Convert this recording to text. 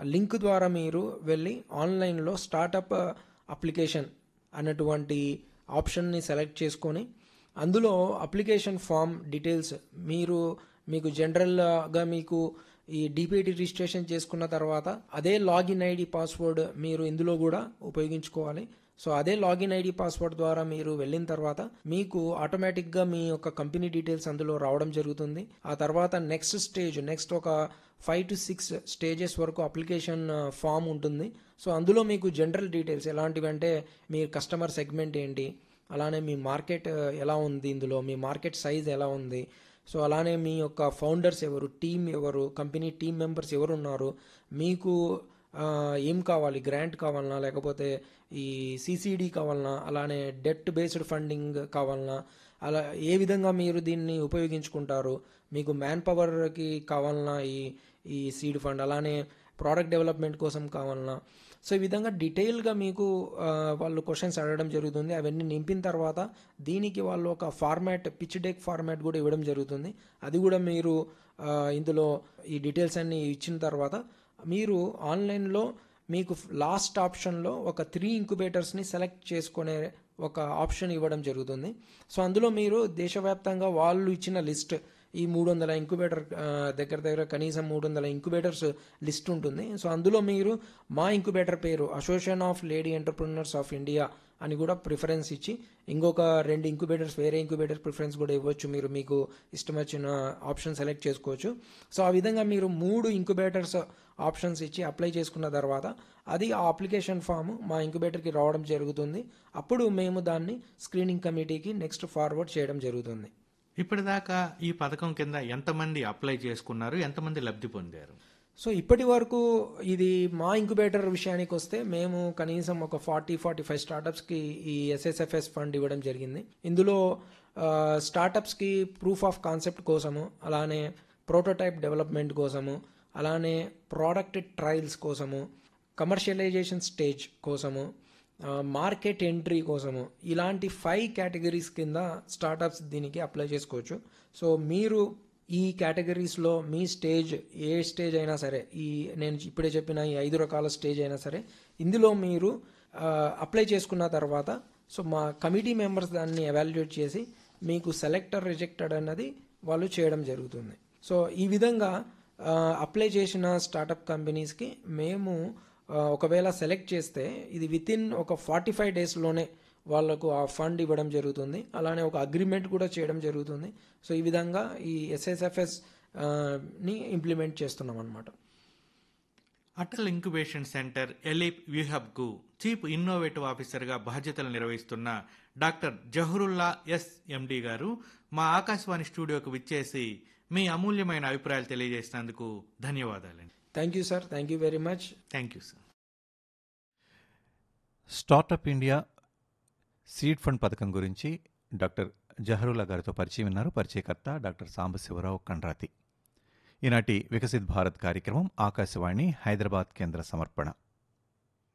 link ద్వారా మీరు వెళ్ళి ఆన్లైన్లో స్టార్టప్ అప్లికేషన్ అన్నటువంటి ఆప్షన్ని సెలెక్ట్ చేసుకొని అందులో అప్లికేషన్ ఫామ్ డీటెయిల్స్ మీరు మీకు జనరల్గా మీకు ఈ డిపిఐటి రిజిస్ట్రేషన్ చేసుకున్న తర్వాత అదే లాగిన్ ఐడి పాస్వర్డ్ మీరు ఇందులో కూడా ఉపయోగించుకోవాలి సో అదే లాగిన్ ఐడి పాస్వర్డ్ ద్వారా మీరు వెళ్ళిన తర్వాత మీకు ఆటోమేటిక్గా మీ యొక్క కంపెనీ డీటెయిల్స్ అందులో రావడం జరుగుతుంది ఆ తర్వాత నెక్స్ట్ స్టేజ్ నెక్స్ట్ ఒక ఫైవ్ టు సిక్స్ స్టేజెస్ వరకు అప్లికేషన్ ఫామ్ ఉంటుంది సో అందులో మీకు జనరల్ డీటెయిల్స్ ఎలాంటివి అంటే మీ కస్టమర్ సెగ్మెంట్ ఏంటి అలానే మీ మార్కెట్ ఎలా ఉంది ఇందులో మీ మార్కెట్ సైజ్ ఎలా ఉంది సో అలానే మీ యొక్క ఫౌండర్స్ ఎవరు టీం ఎవరు కంపెనీ టీం మెంబర్స్ ఎవరు ఉన్నారు మీకు ఆ, ఏం కావాలి గ్రాంట్ కావాలన్నా లేకపోతే ఈ సిసిడి కావాలన్నా అలానే డెట్ బేస్డ్ ఫండింగ్ కావాలన్నా అలా ఏ విధంగా మీరు దీన్ని ఉపయోగించుకుంటారు మీకు మ్యాన్ పవర్కి కావాలన్నా ఈ ఈ సీడ్ ఫండ్ అలానే ప్రోడక్ట్ డెవలప్మెంట్ కోసం కావాలన్నా సో ఈ విధంగా డీటెయిల్గా మీకు ఆ, వాళ్ళు క్వశ్చన్స్ అడగడం జరుగుతుంది అవన్నీ నింపిన తర్వాత దీనికి వాళ్ళు ఒక ఫార్మాట్ పిచ్ డెక్ ఫార్మాట్ కూడా ఇవ్వడం జరుగుతుంది అది కూడా మీరు ఆ, ఇందులో ఈ డీటెయిల్స్ అన్ని ఇచ్చిన తర్వాత మీరు ఆన్లైన్లో మీకు లాస్ట్ ఆప్షన్లో ఒక త్రీ ఇంక్యుబేటర్స్ని సెలెక్ట్ చేసుకునే ఒక ఆప్షన్ ఇవ్వడం జరుగుతుంది సో అందులో మీరు దేశవ్యాప్తంగా వాళ్ళు ఇచ్చిన లిస్ట్ ఈ మూడు వందల ఇంక్యుబేటర్ దగ్గర దగ్గర కనీసం మూడు వందల ఇంక్యుబేటర్స్ లిస్ట్ ఉంటుంది సో అందులో మీరు మా ఇంక్యుబేటర్ పేరు association of lady entrepreneurs of India అని కూడా ప్రిఫరెన్స్ ఇచ్చి ఇంకొక రెండు ఇంక్యుబేటర్స్ వేరే ఇంక్యుబేటర్ ప్రిఫరెన్స్ కూడా ఇవ్వచ్చు మీరు మీకు ఇష్టం వచ్చిన ఆప్షన్ సెలెక్ట్ చేసుకోవచ్చు సో ఆ విధంగా మీరు మూడు ఇంక్యుబేటర్స్ ఆప్షన్స్ ఇచ్చి అప్లై చేసుకున్న తర్వాత అది ఆ అప్లికేషన్ ఫామ్ మా ఇంక్యుబేటర్కి రావడం జరుగుతుంది అప్పుడు మేము దాన్ని స్క్రీనింగ్ కమిటీకి నెక్స్ట్ ఫార్వర్డ్ చేయడం జరుగుతుంది ఇప్పటిదాకా ఈ పథకం కింద ఎంతమంది అప్లై చేసుకున్నారు ఎంతమంది లబ్ధి పొందారు సో ఇప్పటి వరకు ఇది మా ఇంక్యుబేటర్ విషయానికి వస్తే మేము కనీసం ఒక ఫార్టీ ఫార్టీ ఫైవ్ స్టార్టప్స్కి ఈ ఎస్ఎస్ఎఫ్ఎస్ ఫండ్ ఇవ్వడం జరిగింది ఇందులో ఆ, స్టార్టప్స్కి ప్రూఫ్ ఆఫ్ కాన్సెప్ట్ కోసము అలానే ప్రోటోటైప్ డెవలప్మెంట్ కోసము అలానే ప్రోడక్ట్ ట్రయల్స్ కోసము కమర్షియలైజేషన్ స్టేజ్ కోసము ఆ, మార్కెట్ ఎంట్రీ కోసము ఇలాంటి ఫైవ్ కేటగిరీస్ కింద స్టార్టప్స్ దీనికి అప్లై చేసుకోవచ్చు సో మీరు ఈ కేటగిరీస్లో మీ స్టేజ్ ఏ స్టేజ్ అయినా సరే ఈ నేను ఇప్పుడే చెప్పిన ఈ ఐదు రకాల స్టేజ్ అయినా సరే ఇందులో మీరు ఆ, అప్లై చేసుకున్న తర్వాత సో మా కమిటీ మెంబర్స్ దాన్ని ఎవాల్యుయేట్ చేసి మీకు సెలెక్టర్ రిజెక్టెడ్ అన్నది వాళ్ళు చేయడం జరుగుతుంది సో ఈ విధంగా ఆ, అప్లై చేసిన స్టార్టప్ కంపెనీస్కి మేము ఆ, ఒకవేళ సెలెక్ట్ చేస్తే ఇది విత్ ఇన్ ఒక ఫార్టీ ఫైవ్ డేస్లోనే వాళ్ళకు ఆ ఫండ్ ఇవ్వడం జరుగుతుంది అలానే ఒక అగ్రిమెంట్ కూడా చేయడం జరుగుతుంది సో ఈ విధంగా ఈ ఎస్ఎస్ఎఫ్ఎస్ ని ఇంప్లిమెంట్ చేస్తున్నాం అనమాట అటల్ ఇంక్యుబేషన్ సెంటర్ ఎలిప్ వ్యూహబ్కు చీఫ్ ఇన్నోవేటివ్ ఆఫీసర్గా బాధ్యతలు నిర్వహిస్తున్న డాక్టర్ జహరుల్లా ఎస్ ఎండి గారు మా ఆకాశవాణి స్టూడియోకు విచ్చేసి మీ అమూల్యమైన అభిప్రాయాలు తెలియజేసినందుకు ధన్యవాదాలండి thank you sir thank you very much thank you sir startup India seed fund పథకం గురించి డాక్టర్ జహరుల్లా గారితో పరిచయం విన్నారు పరిచయకర్త డాక్టర్ సాంబశివరావు కండ్రాతి ఈనాటి వికసిత్ భారత్ కార్యక్రమం ఆకాశవాణి హైదరాబాద్ కేంద్ర సమర్పణ